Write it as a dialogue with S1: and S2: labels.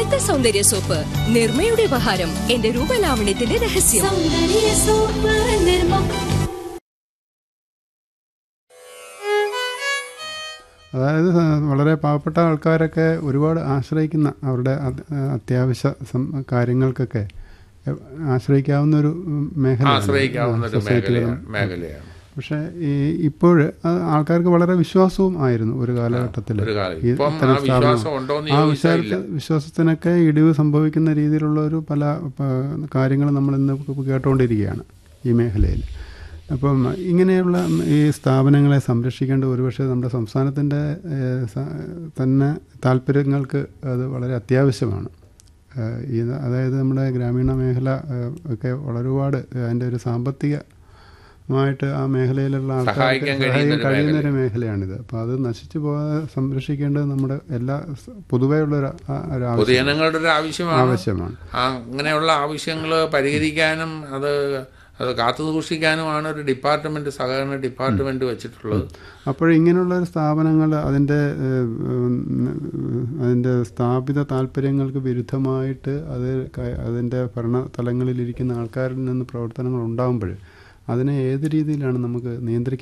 S1: അടുത്ത സൗന്ദര്യ സോപ്പ് നിർമ്മയുടെ ഉപഹാരം എന്റെ രൂപലാവണ്യത്തിന്റെ രഹസ്യം
S2: സൗന്ദര്യ സോപ്പ് നിർമ്മ
S3: അതായത് വളരെ പാവപ്പെട്ട ആൾക്കാരൊക്കെ ഒരുപാട് ആശ്രയിക്കുന്ന അവരുടെ അത് അത്യാവശ്യ സം- കാര്യങ്ങൾക്കൊക്കെ എ- ആശ്രയിക്കാവുന്ന ഒരു മേഖല
S4: ആശ്രയിക്കാവുന്ന ഒരു മേഖലയാണ് മേഖലയാണ്
S3: പക്ഷേ ഈ ഇപ്പോൾ ആൾക്കാർക്ക് വളരെ വിശ്വാസവും ആയിരുന്നു ഒരു കാലഘട്ടത്തിൽ
S4: ഒരു കാലം. ഇപ്പം ആ വിശ്വാസം ഉണ്ടോന്ന്
S3: ആ
S4: ചോദിച്ചാൽ
S3: വിശ്വാസ വിശ്വാസത്തിനൊക്കെ ഇടിവ് സംഭവിക്കുന്ന രീതിയിലുള്ള ഒരു പല കാര്യങ്ങൾ നമ്മൾ ഇന്ന് കേട്ടുകൊണ്ടിരിക്കുകയാണ് ഈ മേഖലയിൽ അപ്പം ഇങ്ങനെയുള്ള ഈ സ്ഥാപനങ്ങളെ സംരക്ഷിക്കേണ്ട ഒരുപക്ഷെ നമ്മുടെ സംസ്ഥാനത്തിൻ്റെ ഏഹ്, സ- തന്നെ താല്പര്യങ്ങൾക്ക് അത് വളരെ അത്യാവശ്യമാണ് ഏഹ്, ഈ അതായത് നമ്മുടെ ഗ്രാമീണ മേഖല ഏഹ്, ഒക്കെ വളരെ ഒരുപാട് അതിൻ്റെ ഒരു സാമ്പത്തികമായിട്ട് ആ മേഖലയിലുള്ള ആൾക്കാർക്ക്
S4: സഹായിക്കാൻ കഴിയുന്ന ഒരു
S3: കഴിയുന്ന ഒരു മേഖലയാണിത് അപ്പോൾ അത് നശിച്ചു പോകാതെ സംരക്ഷിക്കേണ്ടത് നമ്മുടെ എല്ലാ സ- പൊതുവെയുള്ള ഒരു ആ- ഒരു ആവശ്യം
S4: പൊതുജനങ്ങളുടെ ഒരു ആവശ്യമാണ്
S3: ആവശ്യമാണ്
S4: ആ അങ്ങനെയുള്ള ആവശ്യങ്ങൾ പരിഹരിക്കാനും അത് അത് കാത്തു സൂക്ഷിക്കാനുമാണ് ഒരു ഡിപ്പാർട്ട്മെന്റ് സഹകരണ ഡിപ്പാർട്ട്മെന്റ് വെച്ചിട്ടുള്ളത്
S3: അപ്പോൾ ഇങ്ങനെയുള്ള ഒരു സ്ഥാപനങ്ങൾ അതിൻ്റെ ഏഹ്, ഉം, അതിൻ്റെ സ്ഥാപിത താല്പര്യങ്ങൾക്ക് വിരുദ്ധമായിട്ട് അത് ക- അതിൻ്റെ ഭരണ തലങ്ങളിലിരിക്കുന്ന ആൾക്കാരിൽ നിന്ന് പ്രവർത്തനങ്ങൾ ഉണ്ടാകുമ്പോൾ അതിനെ ഏത് രീതിയിലാണ് നമുക്ക് നിയന്ത്രിക്കാൻ